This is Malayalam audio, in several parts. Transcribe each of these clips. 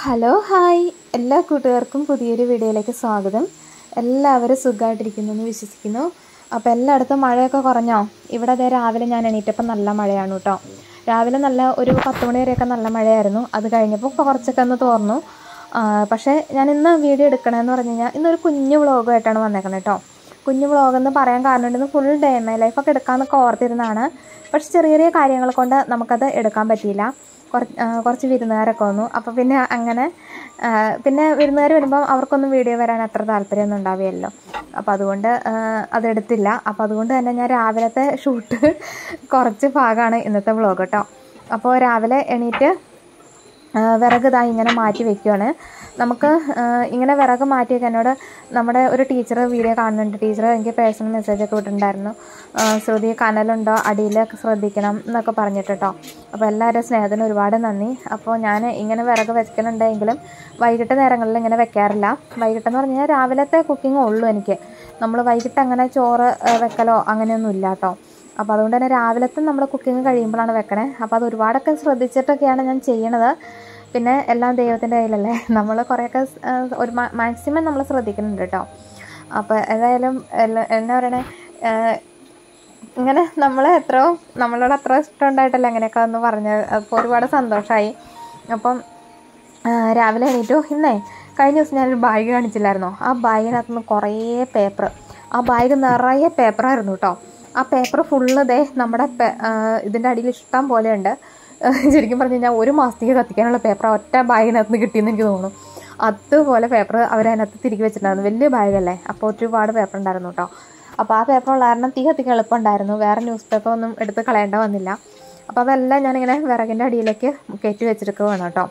ഹലോ ഹായ് എല്ലാ കൂട്ടുകാർക്കും പുതിയൊരു വീഡിയോയിലേക്ക് സ്വാഗതം എല്ലാവരും സുഖമായിട്ടിരിക്കുന്നു എന്ന് വിശ്വസിക്കുന്നു അപ്പോൾ എല്ലായിടത്തും മഴയൊക്കെ കുറഞ്ഞോ ഇവിടെ അതേ രാവിലെ ഞാൻ എണീറ്റപ്പോൾ നല്ല മഴയാണ് കേട്ടോ രാവിലെ നല്ല ഒരു പത്ത് മണി വരെയൊക്കെ നല്ല മഴയായിരുന്നു അത് കഴിഞ്ഞപ്പോൾ ഇപ്പോൾ കുറച്ചൊക്കെ ഒന്ന് തോർന്നു ആ, പക്ഷേ ഞാൻ ഇന്ന് വീഡിയോ എടുക്കണമെന്ന് പറഞ്ഞു കഴിഞ്ഞാൽ ഇന്നൊരു കുഞ്ഞു വ്ളോഗുമായിട്ടാണ് വന്നേക്കുന്നത് കേട്ടോ കുഞ്ഞു വ്ളോഗെന്ന് പറയാൻ കാരണം ഇന്ന് ഫുൾ ഡേ മൈ ലൈഫൊക്കെ എടുക്കാമെന്നൊക്കെ ഓർത്തിരുന്നതാണ് പക്ഷെ ചെറിയ ചെറിയ കാര്യങ്ങൾ കൊണ്ട് നമുക്കത് എടുക്കാൻ പറ്റിയില്ല കുറച്ച് ആ, കുറച്ച് വിരുന്നുകാരൊക്കെ വന്നു അപ്പോൾ പിന്നെ അങ്ങനെ ആ, പിന്നെ വിരുന്നുകാർ വരുമ്പം അവർക്കൊന്നും വീഡിയോ വരാൻ അത്ര താല്പര്യമൊന്നും ഉണ്ടാവുകയല്ലോ അപ്പോൾ അതുകൊണ്ട് ആ, അതെടുത്തില്ല അപ്പോൾ അതുകൊണ്ട് തന്നെ ഞാൻ രാവിലത്തെ ഷൂട്ട് കുറച്ച് ഭാഗമാണ് ഇന്നത്തെ വ്ളോഗ് കേട്ടോ അപ്പോൾ രാവിലെ എണീറ്റ് ആ, വിറക് ഇതാ ഇങ്ങനെ മാറ്റി വെക്കുവാണ് നമുക്ക് ആ, ഇങ്ങനെ വിറക് മാറ്റിയൊക്കെ എന്നോട് നമ്മുടെ ഒരു ടീച്ചർ വീഡിയോ കാണുന്നുണ്ട് ടീച്ചർ എനിക്ക് പേഴ്സണൽ മെസ്സേജ് ഒക്കെ വിട്ടിട്ടുണ്ടായിരുന്നു ആ, ശ്രുതി കനലുണ്ടോ അടിയിലൊക്കെ ശ്രദ്ധിക്കണം എന്നൊക്കെ പറഞ്ഞിട്ട് കേട്ടോ അപ്പോൾ എല്ലാവരും സ്നേഹത്തിന് ഒരുപാട് നന്ദി അപ്പോൾ ഞാൻ ഇങ്ങനെ വിറക് വെക്കലുണ്ടെങ്കിലും വൈകിട്ട് നേരങ്ങളിൽ ഇങ്ങനെ വെക്കാറില്ല വൈകിട്ടെന്ന് പറഞ്ഞു കഴിഞ്ഞാൽ രാവിലത്തെ കുക്കിംഗ് ഉള്ളൂ എനിക്ക് നമ്മൾ വൈകിട്ട് അങ്ങനെ ചോറ് ആ, വെക്കലോ അങ്ങനെയൊന്നും ഇല്ല കേട്ടോ അപ്പോൾ അതുകൊണ്ട് തന്നെ രാവിലത്തെ നമ്മൾ കുക്കിംഗ് കഴിയുമ്പോഴാണ് വെക്കണേ അപ്പോൾ അത് ഒരുപാടൊക്കെ ശ്രദ്ധിച്ചിട്ടൊക്കെയാണ് ഞാൻ ചെയ്യണത് പിന്നെ എല്ലാം ദൈവത്തിൻ്റെ കയ്യിലല്ലേ നമ്മൾ കുറേയൊക്കെ സ്- ആ, ഒരു മാക്സിമം നമ്മൾ ശ്രദ്ധിക്കുന്നുണ്ട് കേട്ടോ അപ്പോൾ ഏതായാലും എല്ലാ- എന്നാ പറയണേ ആ, ഇങ്ങനെ നമ്മൾ എത്രയോ നമ്മളോട് അത്ര ഇഷ്ടം ഉണ്ടായിട്ടല്ല അങ്ങനെയൊക്കെ ഒന്ന് പറഞ്ഞ് അപ്പോൾ ഒരുപാട് സന്തോഷമായി അപ്പം ആ, രാവിലെ എണീറ്റു ഇന്നേ കഴിഞ്ഞ ദിവസം ഞാനൊരു ബാഗ് കാണിച്ചില്ലായിരുന്നോ ആ ബാഗിനകത്ത് നിന്ന് കുറേ പേപ്പർ ആ ബാഗ് നിറയെ പേപ്പറായിരുന്നു കേട്ടോ ആ പേപ്പർ ഫുള്ള് ദേ നമ്മുടെ പെ- ആ, ഇതിൻ്റെ അടിയിൽ ഇഷ്ടം പോലെ ഉണ്ട് ശരിക്കും പറഞ്ഞു കഴിഞ്ഞാൽ ഒരു മാസത്തേക്ക് കത്തിക്കാനുള്ള പേപ്പർ ഒറ്റ ബാഗിനകത്ത് നിന്ന് കിട്ടിയെന്ന് എനിക്ക് തോന്നുന്നു അതുപോലെ പേപ്പർ അവരതിനകത്ത് തിരികെ വെച്ചിട്ടുണ്ടായിരുന്നു വലിയ ബാഗല്ലേ അപ്പോൾ ഒരുപാട് പേപ്പർ ഉണ്ടായിരുന്നു കേട്ടോ അപ്പോൾ ആ പേപ്പർ ഉള്ള കാരണം തീ കത്തിക്കാൻ എളുപ്പമുണ്ടായിരുന്നു വേറെ ന്യൂസ് പേപ്പർ ഒന്നും എടുത്ത് കളയേണ്ട വന്നില്ല അപ്പോൾ അതെല്ലാം ഞാനിങ്ങനെ വിറകിൻ്റെ അടിയിലേക്ക് കയറ്റി വെച്ചിട്ട് വേണം കേട്ടോ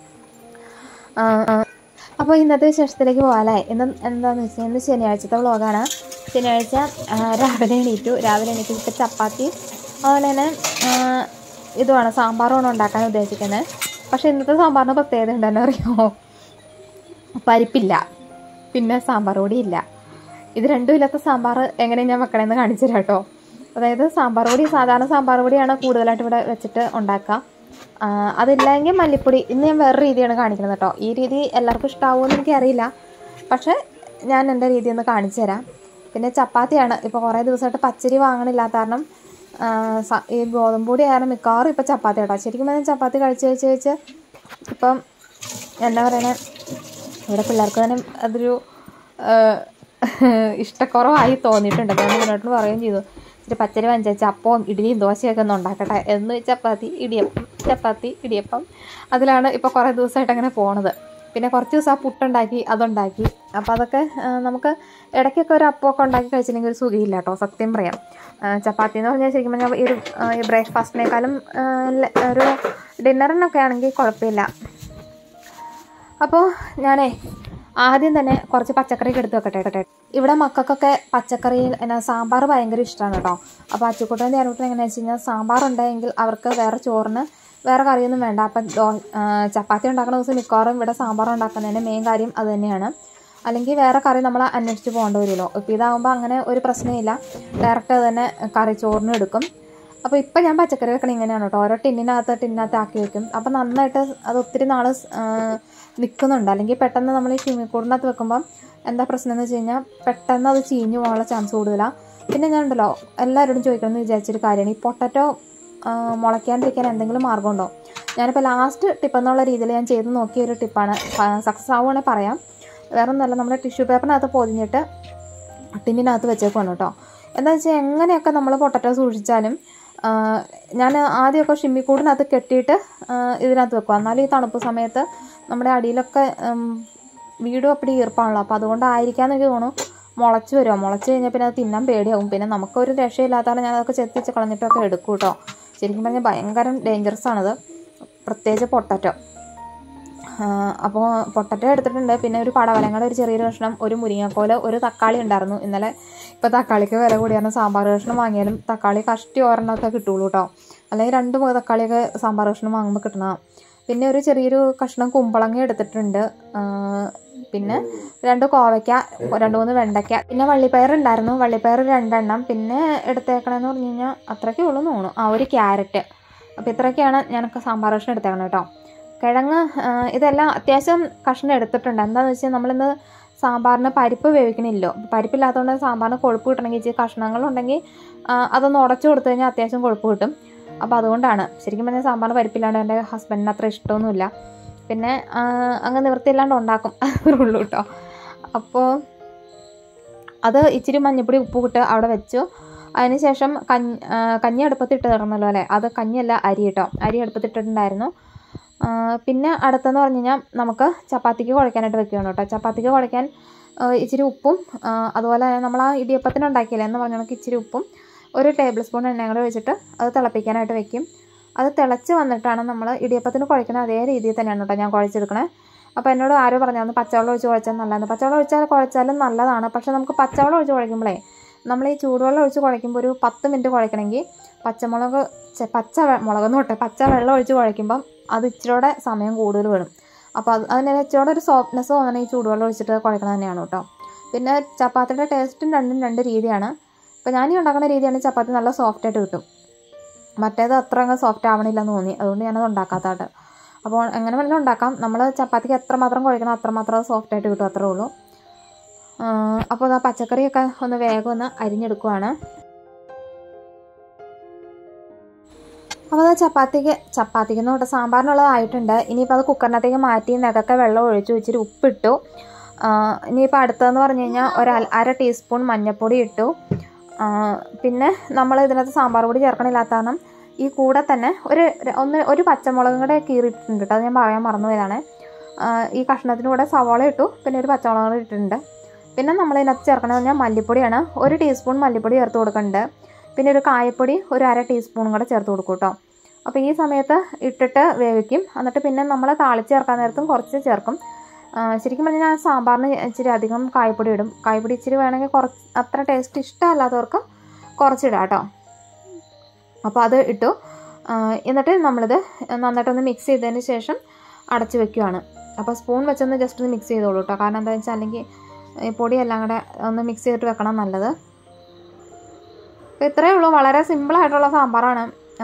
ആ, ആ. അപ്പോൾ ഇന്നത്തെ വിശേഷത്തിലേക്ക് പോകാല്ലേ ഇന്ന് എന്താണെന്ന് വെച്ചാൽ ഇന്ന് ശനിയാഴ്ചത്തെ വ്ളോഗാണ് ശനിയാഴ്ച ആ, രാവിലെ എണീറ്റു രാവിലെ എണീറ്റ് ഇപ്പോൾ ചപ്പാത്തി അതുപോലെ തന്നെ ആ, ഇതുമാണ് സാമ്പാറുമാണ് ഉണ്ടാക്കാൻ ഉദ്ദേശിക്കുന്നത് പക്ഷേ ഇന്നത്തെ സാമ്പാറിന് പ്രത്യേകത ഉണ്ടെന്ന് അറിയുമോ പരിപ്പില്ല പിന്നെ സാമ്പാർ പൊടി ഇല്ല ഇത് രണ്ടും ഇല്ലാത്ത സാമ്പാർ എങ്ങനെ ഞാൻ വെക്കണമെന്ന് കാണിച്ചു തരാം കേട്ടോ അതായത് സാമ്പാർ പൊടി സാധാരണ സാമ്പാർ പൊടിയാണ് കൂടുതലായിട്ട് ഇവിടെ വെച്ചിട്ട് ഉണ്ടാക്കുക ആ, അതില്ലെങ്കിൽ മല്ലിപ്പൊടി ഇന്ന് ഞാൻ വേറെ രീതിയാണ് കാണിക്കുന്നത് കേട്ടോ ഈ രീതി എല്ലാവർക്കും ഇഷ്ടമാവുമെന്ന് എനിക്കറിയില്ല പക്ഷേ ഞാൻ എൻ്റെ രീതി ഒന്ന് കാണിച്ചു തരാം പിന്നെ ചപ്പാത്തിയാണ് ഇപ്പോൾ കുറേ ദിവസമായിട്ട് പച്ചരി വാങ്ങണില്ലാത്ത കാരണം ആ, സ- ഈ ഗോതമ്പ് പൊടി കാരണം മിക്കവാറും ഇപ്പോൾ ചപ്പാത്തി കേട്ടോ ശരിക്കും പറഞ്ഞാൽ ചപ്പാത്തി കഴിച്ച് കഴിച്ച് കഴിച്ച് ഇപ്പം എന്താ പറയണേ ഇവിടെ പിള്ളേർക്ക് തന്നെ അതൊരു ആ, ഇഷ്ടക്കുറവായി തോന്നിയിട്ടുണ്ട് ഞാൻ മുന്നോട്ട് പറയുകയും ചെയ്തു ഇച്ചിരി പച്ചരി വഞ്ചച്ച അപ്പവും ഇഡ്ഡലിയും ദോശയൊക്കെ ഒന്ന് ഉണ്ടാക്കട്ടെ എന്ന് ചപ്പാത്തി ഇടിയപ്പം ചപ്പാത്തി ഇടിയപ്പം അതിലാണ് ഇപ്പോൾ കുറേ ദിവസമായിട്ട് അങ്ങനെ പോണത് പിന്നെ കുറച്ച് ദിവസം ആ പുട്ടുണ്ടാക്കി അതുണ്ടാക്കി അപ്പോൾ അതൊക്കെ ആ, നമുക്ക് ഇടയ്ക്കൊക്കെ ഒരു അപ്പമൊക്കെ ഉണ്ടാക്കി കഴിച്ചില്ലെങ്കിൽ ഒരു സുഖമില്ല കേട്ടോ സത്യം പറയാം ആ, ചപ്പാത്തി എന്ന് പറഞ്ഞാൽ ശരിക്കും പറഞ്ഞാൽ ഈ ഒരു ആ, ഈ ബ്രേക്ക്ഫാസ്റ്റിനേക്കാളും ആ, ല- ഒരു ഡിന്നറിനൊക്കെ ആണെങ്കിൽ കുഴപ്പമില്ല അപ്പോൾ ഞാനേ ആദ്യം തന്നെ കുറച്ച് പച്ചക്കറിയൊക്കെ എടുത്ത് വെക്കട്ടെ കേട്ടോ ഇവിടെ മക്കൾക്കൊക്കെ പച്ചക്കറി എന്നാ സാമ്പാർ ഭയങ്കര ഇഷ്ടമാണ് കേട്ടോ അപ്പോൾ അച്ചുക്കുട്ടൻ ധ്യാനക്കുട്ടൻ എങ്ങനെയാണെന്ന് വെച്ച് കഴിഞ്ഞാൽ സാമ്പാർ ഉണ്ടെങ്കിൽ അവർക്ക് വേറെ ചോറിന് വേറെ കറിയൊന്നും വേണ്ട അപ്പം ദോ ആ, ചപ്പാത്തി ഉണ്ടാക്കുന്ന ദിവസം മിക്കവാറും ഇവിടെ സാമ്പാർ ഉണ്ടാക്കുന്നതിൻ്റെ മെയിൻ കാര്യം അത് തന്നെയാണ് അല്ലെങ്കിൽ വേറെ കറി നമ്മൾ അന്വേഷിച്ച് പോകേണ്ടി വരുമല്ലോ ഇപ്പോൾ ഇതാകുമ്പോൾ അങ്ങനെ ഒരു പ്രശ്നമില്ല ഡയറക്റ്റ് അത് തന്നെ കറി ചോറിനും എടുക്കും അപ്പോൾ ഇപ്പം ഞാൻ പച്ചക്കറി വെക്കണ ഇങ്ങനെയാണ് കേട്ടോ ഓരോ ടിന്നിനകത്ത് ടിന്നിനകത്ത് ആക്കി വെക്കും അപ്പോൾ നന്നായിട്ട് അത് ഒത്തിരി നാൾ നിൽക്കുന്നുണ്ട് അല്ലെങ്കിൽ പെട്ടെന്ന് നമ്മൾ ഈ ചുമിക്കൂടിനകത്ത് വെക്കുമ്പം എന്താ പ്രശ്നം എന്ന് വെച്ച് കഴിഞ്ഞാൽ പെട്ടെന്ന് അത് ചീഞ്ഞു പോകാനുള്ള ചാൻസ് കൂടുതലാണ് പിന്നെ ഞാൻ ഉണ്ടല്ലോ എല്ലാവരോടും ചോദിക്കണം എന്ന് വിചാരിച്ചൊരു കാര്യമാണ് ഈ പൊട്ടറ്റോ മുളയ്ക്കാണ്ടിരിക്കാൻ എന്തെങ്കിലും മാർഗമുണ്ടോ ഞാനിപ്പോൾ ലാസ്റ്റ് ടിപ്പ് എന്നുള്ള രീതിയിൽ ഞാൻ ചെയ്ത് നോക്കിയ ഒരു ടിപ്പാണ് സക്സസ് ആവുകയാണെങ്കിൽ പറയാം വേറെ ഒന്നുമല്ല നമ്മുടെ ടിഷ്യൂ പേപ്പറിനകത്ത് പൊതിഞ്ഞിട്ട് ടിന്നിനകത്ത് വെച്ചേക്കുവാണ് കേട്ടോ എന്താ വെച്ചാൽ എങ്ങനെയൊക്കെ നമ്മൾ പൊട്ടറ്റോ സൂക്ഷിച്ചാലും ഞാൻ ആദ്യമൊക്കെ ഷിമ്മിക്കൂടിനകത്ത് കെട്ടിയിട്ട് ആ, ഇതിനകത്ത് വെക്കുക എന്നാലും ഈ തണുപ്പ് സമയത്ത് നമ്മുടെ അടിയിലൊക്കെ ഉം, വീടും അപ്പടി ഈർപ്പാണല്ലോ അപ്പോൾ അതുകൊണ്ടായിരിക്കാമെന്ന് എനിക്ക് തോന്നുന്നു മുളച്ച് വരുമോ മുളച്ച് കഴിഞ്ഞാൽ പിന്നെ അത് തിന്നാൻ പേടിയാവും പിന്നെ നമുക്കൊരു രക്ഷയില്ലാത്തതാണ് ഞാൻ അതൊക്കെ ചെത്തിച്ച് കളഞ്ഞിട്ടൊക്കെ എടുക്കും കേട്ടോ ശരിക്കും പറഞ്ഞാൽ ഭയങ്കര ഡേഞ്ചറസ് ആണത് പ്രത്യേകിച്ച് പൊട്ടറ്റോ അപ്പോൾ പൊട്ടറ്റോ എടുത്തിട്ടുണ്ട് പിന്നെ ഒരു പടവലങ്ങളുടെ ഒരു ചെറിയൊരു കഷ്ണം ഒരു മുരിങ്ങക്കോല് ഒരു തക്കാളി ഉണ്ടായിരുന്നു ഇന്നലെ ഇപ്പോൾ തക്കാളിക്ക് വില കൂടിയാണ് സാമ്പാർ കഷ്ണം വാങ്ങിയാലും തക്കാളി കഷ്ടി ഒരെണ്ണമൊക്കെ കിട്ടുള്ളൂ കേട്ടോ അല്ലെങ്കിൽ രണ്ട് മൂന്ന് തക്കാളിയൊക്കെ സാമ്പാർ കഷ്ണം വാങ്ങുമ്പോൾ കിട്ടണം പിന്നെ ഒരു ചെറിയൊരു കഷ്ണം കുമ്പളങ്ങ എടുത്തിട്ടുണ്ട് ആ, പിന്നെ രണ്ട് കോവയ്ക്ക രണ്ട് മൂന്ന് വെണ്ടയ്ക്ക പിന്നെ വള്ളിപ്പയർ ഉണ്ടായിരുന്നു വള്ളിപ്പയർ രണ്ടെണ്ണം പിന്നെ എടുത്തേക്കണമെന്ന് പറഞ്ഞു കഴിഞ്ഞാൽ അത്രയ്ക്കേ ഉള്ളൂ എന്ന് തോന്നുന്നു ആ ഒരു ക്യാരറ്റ് അപ്പോൾ ഇത്രയൊക്കെയാണ് ഞാനൊക്കെ സാമ്പാർ കഷ്ണം എടുത്തേക്കണം കേട്ടോ കിഴങ്ങ് ആ, ഇതെല്ലാം അത്യാവശ്യം കഷ്ണം എടുത്തിട്ടുണ്ട് എന്താണെന്ന് വെച്ചാൽ നമ്മളിന്ന് സാമ്പാറിന് പരിപ്പ് വേവിക്കണില്ലോ പരിപ്പില്ലാത്തതുകൊണ്ട് സാമ്പാറിന് കൊഴുപ്പ് കിട്ടണമെങ്കിൽ ഇച്ചിരി കഷ്ണങ്ങളുണ്ടെങ്കിൽ ആ, അതൊന്ന് ഉടച്ചു കൊടുത്തു കഴിഞ്ഞാൽ അത്യാവശ്യം കൊഴുപ്പ് കിട്ടും അപ്പോൾ അതുകൊണ്ടാണ് ശരിക്കും പറഞ്ഞാൽ സാമ്പാറിന് പരിപ്പില്ലാണ്ട് എൻ്റെ ഹസ്ബൻഡിന് അത്ര ഇഷ്ടമൊന്നുമില്ല പിന്നെ ആ, അങ്ങ് നിവൃത്തിയില്ലാണ്ട് ഉണ്ടാക്കും അത്രേ ഉള്ളൂ കേട്ടോ അപ്പോൾ അത് ഇച്ചിരി മഞ്ഞപ്പൊടി ഉപ്പ് ഇട്ട് അവിടെ വെച്ചു അതിനുശേഷം കഞ്ഞി ആ, കഞ്ഞി അടുപ്പത്തിട്ട് തരണമല്ലോ അല്ലേ അത് കഞ്ഞിയല്ല അരി കേട്ടോ അരി അടുപ്പത്തിട്ടിട്ടുണ്ടായിരുന്നു ആ, പിന്നെ അടുത്തെന്ന് പറഞ്ഞു കഴിഞ്ഞാൽ നമുക്ക് ചപ്പാത്തിക്ക് കുഴക്കാനായിട്ട് വെക്കുകയാണ് കേട്ടോ ചപ്പാത്തിക്ക് കുഴക്കാൻ ആ, ഇച്ചിരി ഉപ്പും ആ, അതുപോലെ തന്നെ നമ്മൾ ആ ഇടിയപ്പത്തിന് ഉണ്ടാക്കിയില്ലേ എന്ന് പറഞ്ഞ കണക്ക് ഇച്ചിരി ഉപ്പും ഒരു ടേബിൾ സ്പൂൺ എണ്ണയും കൂടെ വെച്ചിട്ട് അത് തിളപ്പിക്കാനായിട്ട് വെക്കും അത് തിളച്ച് വന്നിട്ടാണ് നമ്മൾ ഇടിയപ്പത്തിന് കുഴക്കുന്ന അതേ രീതിയിൽ തന്നെയാണ് കേട്ടോ ഞാൻ കുഴച്ചെടുക്കണേ അപ്പോൾ എന്നോട് ആരോ പറഞ്ഞായിരുന്നു പച്ചവെള്ളം ഒഴിച്ച് കുഴച്ചാൽ നല്ലതാണ് പച്ചവെള്ളം ഒഴിച്ചാൽ കുഴച്ചാലും നല്ലതാണ് പക്ഷേ നമുക്ക് പച്ചവെള്ളം ഒഴിച്ച് കുഴക്കുമ്പോഴേ നമ്മൾ ഈ ചൂടുവെള്ളം ഒഴിച്ച് കുഴക്കുമ്പോൾ ഒരു പത്ത് മിനിറ്റ് കുഴക്കണമെങ്കിൽ പച്ചമുളക് ഛെ, പച്ച വെ- മുളകെന്ന് തൊട്ടെ പച്ച വെള്ളം ഒഴിച്ച് കുഴക്കുമ്പം അത് ഇച്ചിരിയുടെ സമയം കൂടുതൽ വേണം അപ്പോൾ അത് അതിന് ഇച്ചിരിയുടെ ഒരു സോഫ്റ്റ്നെസ് തോന്നണ ഈ ചൂടുവെള്ളം ഒഴിച്ചിട്ട് കുഴക്കണം തന്നെയാണ് കേട്ടോ പിന്നെ ചപ്പാത്തിയുടെ ടേസ്റ്റും രണ്ടും രണ്ട് രീതിയാണ് ഇപ്പോൾ ഞാൻ ഈ ഉണ്ടാക്കുന്ന രീതിയാണ് ചപ്പാത്തി നല്ല സോഫ്റ്റ് ആയിട്ട് കിട്ടും മറ്റേത് അത്ര അങ്ങ് സോഫ്റ്റ് ആവണില്ലെന്ന് തോന്നി അതുകൊണ്ട് ഞാനത് ഉണ്ടാക്കാത്തതായിട്ട് അപ്പോൾ എങ്ങനെ വേണമെങ്കിലും ഉണ്ടാക്കാം നമ്മൾ ചപ്പാത്തിക്ക് എത്രമാത്രം കുഴക്കണം അത്രമാത്രം അത് സോഫ്റ്റ് ആയിട്ട് കിട്ടും അത്രേ ഉള്ളൂ ആ, അപ്പോൾ ആ പച്ചക്കറിയൊക്കെ ഒന്ന് വേഗം ഒന്ന് അരിഞ്ഞെടുക്കുവാണ് അപ്പോൾ അത് ചപ്പാത്തിക്ക് ചപ്പാത്തിക്ക് എന്ന് തൊട്ട് സാമ്പാറിനുള്ളതായിട്ടുണ്ട് ഇനിയിപ്പോൾ അത് കുക്കറിനകത്തേക്ക് മാറ്റി നികക്കെ വെള്ളം ഒഴിച്ചു ഇച്ചിരി ഉപ്പിട്ടു ആ, ഇനിയിപ്പോൾ അടുത്തതെന്ന് പറഞ്ഞു കഴിഞ്ഞാൽ ഒരു അര- അര ടീസ്പൂൺ മഞ്ഞൾപ്പൊടി ഇട്ടു ആ, പിന്നെ നമ്മൾ ഇതിനകത്ത് സാമ്പാർ പൊടി ചേർക്കണില്ലാത്ത കാരണം ഈ കൂടെ തന്നെ ഒരു ര- ഒന്ന് ഒരു പച്ചമുളകും കൂടെ കീറിയിട്ടുണ്ട് കേട്ടോ അത് ഞാൻ പറയാൻ മറന്നുപോയതാണ് ആ, ഈ കഷ്ണത്തിന് കൂടെ സവാള ഇട്ടു പിന്നെ ഒരു പച്ചമുളക് കൂടെ ഇട്ടിട്ടുണ്ട് പിന്നെ നമ്മൾ ഇതിനകത്ത് ചേർക്കണമെന്ന് പറഞ്ഞാൽ മല്ലിപ്പൊടിയാണ് ഒരു ടീസ്പൂൺ മല്ലിപ്പൊടി ചേർത്ത് കൊടുക്കുന്നുണ്ട് പിന്നെ ഒരു കായപ്പൊടി ഒരു അര ടീസ്പൂണും കൂടെ ചേർത്ത് കൊടുക്കും കേട്ടോ അപ്പോൾ ഈ സമയത്ത് ഇട്ടിട്ട് വേവിക്കും എന്നിട്ട് പിന്നെ നമ്മൾ താളിച്ച് ചേർക്കാൻ നേരത്തും കുറച്ച് ചേർക്കും ആ, ശരിക്കും പറഞ്ഞാൽ ഞാൻ സാമ്പാറിന് ഇച്ചിരി അധികം കായപ്പൊടി ഇടും കായപ്പൊടി ഇച്ചിരി വേണമെങ്കിൽ കുറച്ച് അത്ര ടേസ്റ്റ് ഇഷ്ടമല്ലാത്തവർക്ക് കുറച്ചിടാം കേട്ടോ അപ്പോൾ അത് ഇട്ടു ആ, എന്നിട്ട് നമ്മളിത് നന്നായിട്ടൊന്ന് മിക്സ് ചെയ്തതിന് ശേഷം അടച്ച് വെക്കുവാണ് അപ്പോൾ സ്പൂൺ വെച്ചൊന്ന് ജസ്റ്റ് ഒന്ന് മിക്സ് ചെയ്തോളൂ കേട്ടോ കാരണം എന്താ വെച്ചാൽ അല്ലെങ്കിൽ ഈ പൊടിയെല്ലാം കൂടെ ഒന്ന് മിക്സ് ചെയ്തിട്ട് വെക്കണം നല്ലത് അപ്പോൾ ഇത്രയേ ഉള്ളൂ വളരെ സിമ്പിളായിട്ടുള്ള സാമ്പാറാണ് ആ,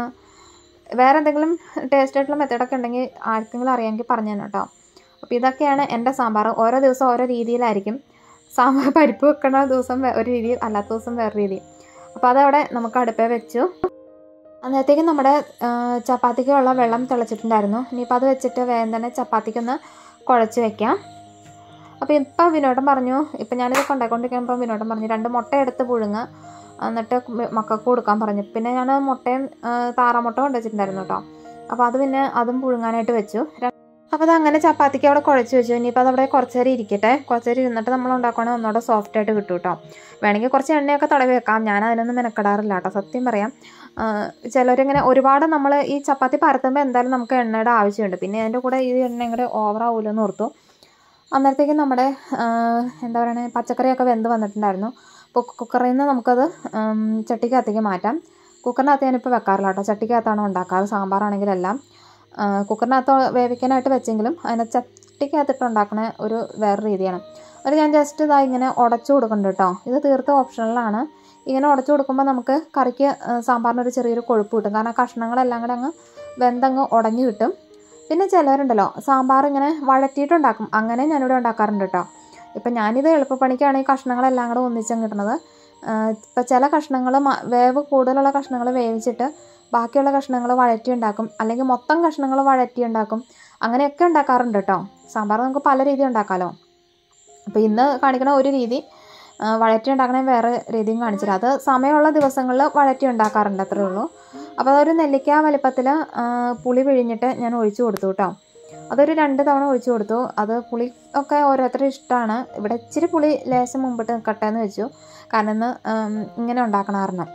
വേറെ എന്തെങ്കിലും ടേസ്റ്റ് ആയിട്ടുള്ള മെത്തേഡൊക്കെ ഉണ്ടെങ്കിൽ ആർക്കെങ്കിലും അറിയാമെങ്കിൽ പറഞ്ഞു തന്നെ കേട്ടോ അപ്പോൾ ഇതൊക്കെയാണ് എൻ്റെ സാമ്പാർ ഓരോ ദിവസം ഓരോ രീതിയിലായിരിക്കും സാമ്പാർ പരിപ്പ് വെക്കണ ദിവസം വേ- ഒരു രീതി അല്ലാത്ത ദിവസം വേറെ രീതി അപ്പോൾ അതവിടെ നമുക്ക് അടുപ്പേ വെച്ചു അന്നേരത്തേക്ക് നമ്മുടെ ആ, ചപ്പാത്തിക്കുള്ള വെള്ളം തിളച്ചിട്ടുണ്ടായിരുന്നു ഇനിയിപ്പോൾ അത് വെച്ചിട്ട് വേഗം തന്നെ ചപ്പാത്തിക്കൊന്ന് കുഴച്ച് വെക്കാം അപ്പോൾ ഇപ്പം വിനോദം പറഞ്ഞു ഇപ്പം ഞാനിതൊക്കെ ഉണ്ടാക്കിക്കൊണ്ടിരിക്കുമ്പോൾ വിനോദം പറഞ്ഞു രണ്ട് മുട്ട എടുത്ത് പുഴുങ്ങുക എന്നിട്ട് മ- മക്കൾക്ക് കൊടുക്കാൻ പറഞ്ഞു പിന്നെ ഞാൻ മുട്ടയും ആ, താറാമുട്ട കൊണ്ടുവച്ചിട്ടുണ്ടായിരുന്നു കേട്ടോ അപ്പോൾ അത് പിന്നെ അതും പുഴുങ്ങാനായിട്ട് വെച്ചു ര- അപ്പോൾ അത് അങ്ങനെ ചപ്പാത്തിക്ക് അവിടെ കുഴച്ച് വെച്ചു ഇനിയിപ്പോൾ അതവിടെ കുറച്ച് നേരം ഇരിക്കട്ടെ കുറച്ച് നേരം ഇരുന്നിട്ട് നമ്മൾ ഉണ്ടാക്കുകയാണെങ്കിൽ ഒന്നുകൂടെ സോഫ്റ്റ് ആയിട്ട് കിട്ടും കേട്ടോ വേണമെങ്കിൽ കുറച്ച് എണ്ണയൊക്കെ തടവി വെക്കാം ഞാൻ അതിനൊന്നും മെനക്കെടാറില്ല കേട്ടോ സത്യം പറയാം ആ, ചിലരിങ്ങനെ ഒരുപാട് നമ്മൾ ഈ ചപ്പാത്തി പരത്തുമ്പോൾ എന്തായാലും നമുക്ക് എണ്ണയുടെ ആവശ്യമുണ്ട് പിന്നെ അതിൻ്റെ കൂടെ ഈ എണ്ണ കൂടെ ഓവർ ആവില്ലെന്ന് ഓർത്തു അന്നേരത്തേക്കും നമ്മുടെ ആ, എന്താ പറയുക പച്ചക്കറിയൊക്കെ വെന്ത് വന്നിട്ടുണ്ടായിരുന്നു അപ്പോൾ കുക്കറിൽ നിന്ന് നമുക്കത് ഉം, ചട്ടിക്കകത്തേക്ക് മാറ്റാം കുക്കറിനകത്ത് ഞാനിപ്പോൾ വെക്കാറില്ല കേട്ടോ ചട്ടിക്കകത്താണ് ഉണ്ടാക്കാറ് സാമ്പാറാണെങ്കിലെല്ലാം ആ, കുക്കറിനകത്ത് വേവിക്കാനായിട്ട് വെച്ചെങ്കിലും അതിനെ ചട്ടിക്കകത്തിട്ട് ഉണ്ടാക്കുന്ന ഒരു വേറെ രീതിയാണ് അത് ഞാൻ ജസ്റ്റ് ഇതാ ഇങ്ങനെ ഉടച്ചു കൊടുക്കുന്നുണ്ട് കേട്ടോ ഇത് തീർത്തും ഓപ്ഷണലാണ് ഇങ്ങനെ ഉടച്ചു കൊടുക്കുമ്പോൾ നമുക്ക് കറിക്ക് ആ, സാമ്പാറിനൊരു ചെറിയൊരു കൊഴുപ്പ് കിട്ടും കാരണം ആ കഷ്ണങ്ങളെല്ലാം കൂടെ അങ്ങ് വെന്തങ്ങ് ഉടഞ്ഞു കിട്ടും പിന്നെ ചിലവരുണ്ടല്ലോ സാമ്പാർ ഇങ്ങനെ വഴറ്റിയിട്ടുണ്ടാക്കും അങ്ങനെ ഞാനിവിടെ ഉണ്ടാക്കാറുണ്ട് കേട്ടോ ഇപ്പം ഞാനിത് എളുപ്പപ്പണിക്കാണ് ഈ കഷ്ണങ്ങളെല്ലാം കൂടെ ഒന്നിച്ചങ്ങ് കിട്ടുന്നത് ഇപ്പം ചില കഷ്ണങ്ങൾ വേവ് കൂടുതലുള്ള കഷ്ണങ്ങൾ വേവിച്ചിട്ട് ബാക്കിയുള്ള കഷ്ണങ്ങൾ വഴറ്റി ഉണ്ടാക്കും അല്ലെങ്കിൽ മൊത്തം കഷ്ണങ്ങൾ വഴറ്റി ഉണ്ടാക്കും അങ്ങനെയൊക്കെ ഉണ്ടാക്കാറുണ്ട് കേട്ടോ സാമ്പാർ നമുക്ക് പല രീതി ഉണ്ടാക്കാമല്ലോ അപ്പോൾ ഇന്ന് കാണിക്കണ ഒരു രീതി ആ, വഴറ്റി ഉണ്ടാക്കണ വേറെ രീതിയും കാണിച്ചില്ല അത് സമയമുള്ള ദിവസങ്ങളിൽ വഴറ്റി ഉണ്ടാക്കാറുണ്ട് അത്രേ ഉള്ളൂ അപ്പോൾ അതൊരു നെല്ലിക്ക വലിപ്പത്തിൽ പുളി പിഴിഞ്ഞിട്ട് ഞാൻ ഒഴിച്ചു കൊടുത്തു കേട്ടോ അതൊരു രണ്ട് തവണ ഒഴിച്ചു കൊടുത്തു അത് പുളി ഒക്കെ ഓരോരുത്തരുടെ ഇഷ്ടമാണ് ഇവിടെ ഇച്ചിരി പുളി ലേശം മുമ്പിട്ട് നിൽക്കട്ടെ എന്ന് വെച്ചു കാരണം ഇന്ന് ഉം, ഇങ്ങനെ ഉണ്ടാക്കണ കാരണം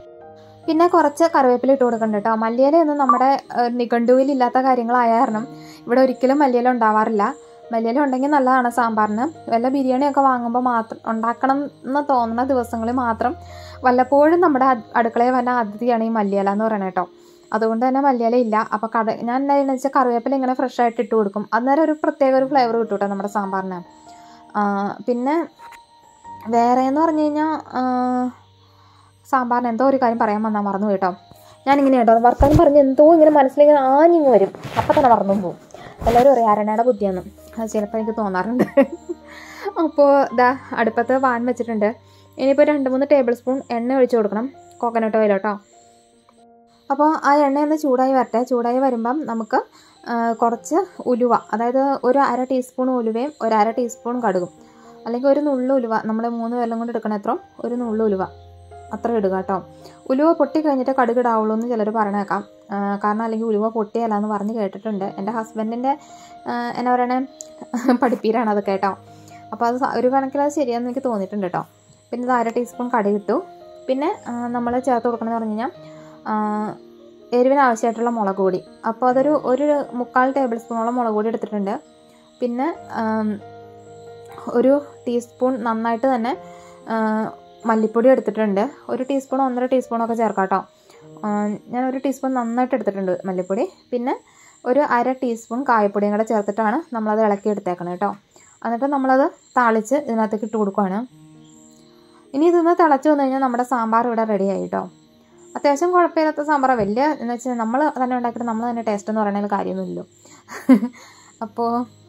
പിന്നെ കുറച്ച് കറിവേപ്പില ഇട്ട് കൊടുക്കുന്നുണ്ട് കേട്ടോ മല്ലിയിലയൊന്നും നമ്മുടെ ഏഹ്, നിഘണ്ടുവിൽ ഇല്ലാത്ത കാര്യങ്ങളായ കാരണം ഇവിടെ ഒരിക്കലും മല്ലിയില ഉണ്ടാവാറില്ല മല്ലിയില ഉണ്ടെങ്കിൽ നല്ലതാണ് സാമ്പാറിന് വല്ല ബിരിയാണിയൊക്കെ വാങ്ങുമ്പോൾ മാത്രം ഉണ്ടാക്കണം എന്ന് തോന്നുന്ന ദിവസങ്ങളിൽ മാത്രം വല്ലപ്പോഴും നമ്മുടെ അ- അടുക്കളയിൽ വന്ന അതിഥിയാണ് ഈ മല്ലിയില എന്ന് പറയുന്നത് കേട്ടോ അതുകൊണ്ട് തന്നെ മല്ലിയില ഇല്ല അപ്പോൾ കട ഞാൻ എന്താണെന്ന് വെച്ചാൽ കറിവേപ്പില ഇങ്ങനെ ഫ്രഷ് ആയിട്ട് ഇട്ട് കൊടുക്കും അന്നേരം ഒരു പ്രത്യേക ഒരു ഫ്ലേവർ കിട്ടും കേട്ടോ നമ്മുടെ സാമ്പാറിന് ആ, പിന്നെ വേറെ എന്ന് പറഞ്ഞു കഴിഞ്ഞാൽ സാമ്പാറിന് എന്തോ ഒരു കാര്യം പറയാൻ വന്നാൽ മറന്നു കേട്ടോ ഞാനിങ്ങനെ കേട്ടോ വർത്താനം പറഞ്ഞ് എന്തോ ഇങ്ങനെ മനസ്സിലിങ്ങനെ ആഞ്ഞിങ്ങ് വരും അപ്പം തന്നെ മറന്നും പോകും എല്ലാവരും പറയും അരണയുടെ ബുദ്ധിയാണ് അത് ചിലപ്പോൾ എനിക്ക് തോന്നാറുണ്ട് അപ്പോൾ ഇതാ അടുപ്പത്ത് പാൻ വെച്ചിട്ടുണ്ട് ഇനിയിപ്പോൾ രണ്ട് മൂന്ന് ടേബിൾ സ്പൂൺ എണ്ണ ഒഴിച്ച് കൊടുക്കണം കോക്കനട്ട് ഓയിൽ കേട്ടോ അപ്പോൾ ആ എണ്ണ ഒന്ന് ചൂടായി വരട്ടെ ചൂടായി വരുമ്പം നമുക്ക് ആ, കുറച്ച് ഉലുവ അതായത് ഒരു അര ടീസ്പൂൺ ഉലുവയും ഒരു അര ടീസ്പൂൺ കടുകും അല്ലെങ്കിൽ ഒരു നുള്ളു ഉലുവ നമ്മൾ മൂന്ന് പേരെല്ലാം കൊണ്ട് എടുക്കണ എത്ര ഒരു നുള്ളു ഉലുവ അത്ര ഇടുക കേട്ടോ ഉലുവ പൊട്ടി കഴിഞ്ഞിട്ട് കടുക് ഇടാവുള്ളൂ എന്ന് ചിലർ പറഞ്ഞേക്കാം ആ, കാരണം അല്ലെങ്കിൽ ഉലുവ പൊട്ടിയല്ല എന്ന് പറഞ്ഞ് കേട്ടിട്ടുണ്ട് എൻ്റെ ഹസ്ബൻഡിൻ്റെ എന്നാ പറയണേ പഠിപ്പീരാണ് അത് കേട്ടോ അപ്പോൾ അത് സ- ഒരു കണക്കിൽ അത് ശരിയാണെന്ന് എനിക്ക് തോന്നിയിട്ടുണ്ട് കേട്ടോ പിന്നെ ഇത് അര ടീസ്പൂൺ കടുക് ഇട്ടു പിന്നെ നമ്മൾ ചേർത്ത് കൊടുക്കണമെന്ന് പറഞ്ഞു കഴിഞ്ഞാൽ ആ, എരിവിന് ആവശ്യമായിട്ടുള്ള മുളക് പൊടി അപ്പോൾ അതൊരു ഒരു മുക്കാൽ ടേബിൾ സ്പൂണോളം മുളക് പൊടി എടുത്തിട്ടുണ്ട് പിന്നെ ആം, ഒരു ടീസ്പൂൺ നന്നായിട്ട് തന്നെ ആ, മല്ലിപ്പൊടി എടുത്തിട്ടുണ്ട് ഒരു ടീസ്പൂൺ ഒന്നര ടീസ്പൂണൊക്കെ ചേർക്കാം കേട്ടോ ആ, ഞാൻ ഒരു ടീസ്പൂൺ നന്നായിട്ട് എടുത്തിട്ടുണ്ട് മല്ലിപ്പൊടി പിന്നെ ഒരു അര ടീസ്പൂൺ കായപ്പൊടിയും കൂടെ ചേർത്തിട്ടാണ് നമ്മളത് ഇളക്കി എടുത്തേക്കണം കേട്ടോ എന്നിട്ട് നമ്മളത് താളിച്ച് ഇതിനകത്തേക്ക് ഇട്ട് കൊടുക്കുകയാണ് ഇനി ഇതൊന്ന് തിളച്ച് വന്നു കഴിഞ്ഞാൽ നമ്മുടെ സാമ്പാർ ഇവിടെ റെഡി ആയി കേട്ടോ അത്യാവശ്യം കുഴപ്പമില്ലാത്ത സാമ്പാർ വലിയ എന്ന് വെച്ചാൽ നമ്മൾ തന്നെ ഉണ്ടാക്കിയിട്ട് നമ്മൾ തന്നെ ടേസ്റ്റ് എന്ന് പറയുന്നതിൽ കാര്യമൊന്നുമില്ലല്ലോ അപ്പോൾ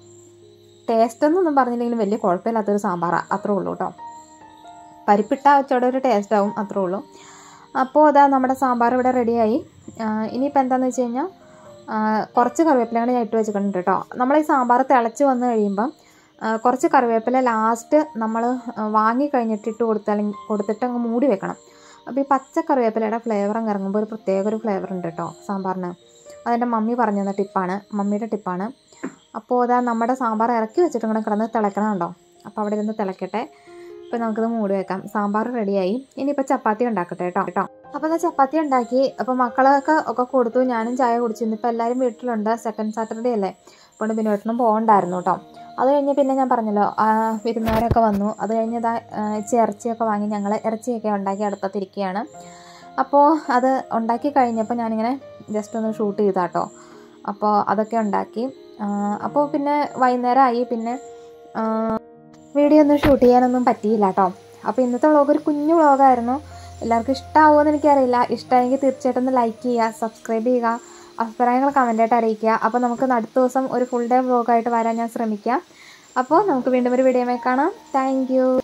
ടേസ്റ്റ് എന്നൊന്നും പറഞ്ഞില്ലെങ്കിലും വലിയ കുഴപ്പമില്ലാത്തൊരു സാമ്പാറാണ് അത്രേ ഉള്ളൂ കേട്ടോ പരിപ്പിട്ട വെച്ചോടെ ഒരു ടേസ്റ്റ് ആവും അത്രേ ഉള്ളൂ അപ്പോൾ അതാ നമ്മുടെ സാമ്പാർ ഇവിടെ റെഡിയായി ഇനിയിപ്പോൾ എന്താണെന്ന് വെച്ച് കഴിഞ്ഞാൽ ആ, കുറച്ച് കറിവേപ്പില കൂടെ ഞാൻ ഇട്ട് വെച്ചിട്ടുണ്ട് കേട്ടോ നമ്മൾ ഈ സാമ്പാർ തിളച്ച് വന്ന് കഴിയുമ്പം ആ, കുറച്ച് കറിവേപ്പില ലാസ്റ്റ് നമ്മൾ വാങ്ങി കഴിഞ്ഞിട്ട് ഇട്ട് കൊടുത്താൽ കൊടുത്തിട്ട് അങ്ങ് മൂടി വെക്കണം അപ്പോൾ ഈ പച്ച കറിവേപ്പിലയുടെ ഫ്ലേവർ അങ്ങ് ഇറങ്ങുമ്പോൾ ഒരു പ്രത്യേക ഒരു ഫ്ലേവർ ഉണ്ട് കേട്ടോ സാമ്പാറിന് അതെൻ്റെ മമ്മി പറഞ്ഞു തന്ന ടിപ്പാണ് മമ്മിയുടെ ടിപ്പാണ് അപ്പോൾ അതാ നമ്മുടെ സാമ്പാർ ഇറക്കി വെച്ചിട്ട് ഇങ്ങനെ കിടന്ന് തിളക്കണം കേട്ടോ അപ്പോൾ അവിടെ ഇരുന്ന് തിളക്കട്ടെ ഇപ്പോൾ നമുക്കിത് മൂടി വെക്കാം സാമ്പാർ റെഡിയായി ഇനിയിപ്പോൾ ചപ്പാത്തി ഉണ്ടാക്കട്ടെ കേട്ടോ കേട്ടോ അപ്പോൾ ഞാൻ ചപ്പാത്തി ഉണ്ടാക്കി അപ്പോൾ മക്കളൊക്കെ ഒക്കെ കൊടുത്തു ഞാനും ചായ കുടിച്ചു ഇന്നിപ്പോൾ എല്ലാവരും വീട്ടിലുണ്ട് സെക്കൻഡ് സാറ്റർഡേ അല്ലേ അപ്പോൾ പിന്നെ വീട്ടിലും പോകണ്ടായിരുന്നു കേട്ടോ അത് കഴിഞ്ഞ് പിന്നെ ഞാൻ പറഞ്ഞല്ലോ ആ, വിരുന്നുകാരൊക്കെ വന്നു അത് കഴിഞ്ഞ് ഇതാ ആ, ഇച്ചിരി ഇറച്ചിയൊക്കെ വാങ്ങി ഞങ്ങൾ ഇറച്ചിയൊക്കെ ഉണ്ടാക്കി അടുപ്പത്തിരിക്കുകയാണ് അപ്പോൾ അത് ഉണ്ടാക്കി കഴിഞ്ഞപ്പോൾ ഞാനിങ്ങനെ ജസ്റ്റ് ഒന്ന് ഷൂട്ട് ചെയ്താട്ടോ അപ്പോൾ അതൊക്കെ ഉണ്ടാക്കി ആ, അപ്പോൾ പിന്നെ വൈകുന്നേരമായി പിന്നെ ആ, വീഡിയോ ഒന്നും ഷൂട്ട് ചെയ്യാനൊന്നും പറ്റിയില്ല കേട്ടോ അപ്പോൾ ഇന്നത്തെ വ്ളോഗ് ഒരു കുഞ്ഞു വ്ളോഗായിരുന്നു എല്ലാവർക്കും ഇഷ്ടമാവുമെന്ന് എനിക്കറിയില്ല ഇഷ്ടമായെങ്കിൽ തീർച്ചയായിട്ടും ഒന്ന് ലൈക്ക് ചെയ്യുക സബ്സ്ക്രൈബ് ചെയ്യുക അഭിപ്രായങ്ങൾ കമൻറ്റായിട്ട് അറിയിക്കുക അപ്പോൾ നമുക്ക് അടുത്ത ദിവസം ഒരു ഫുൾ ഡേ വ്ളോഗായിട്ട് വരാൻ ഞാൻ ശ്രമിക്കാം അപ്പോൾ നമുക്ക് വീണ്ടും ഒരു വീഡിയോമായി കാണാം താങ്ക്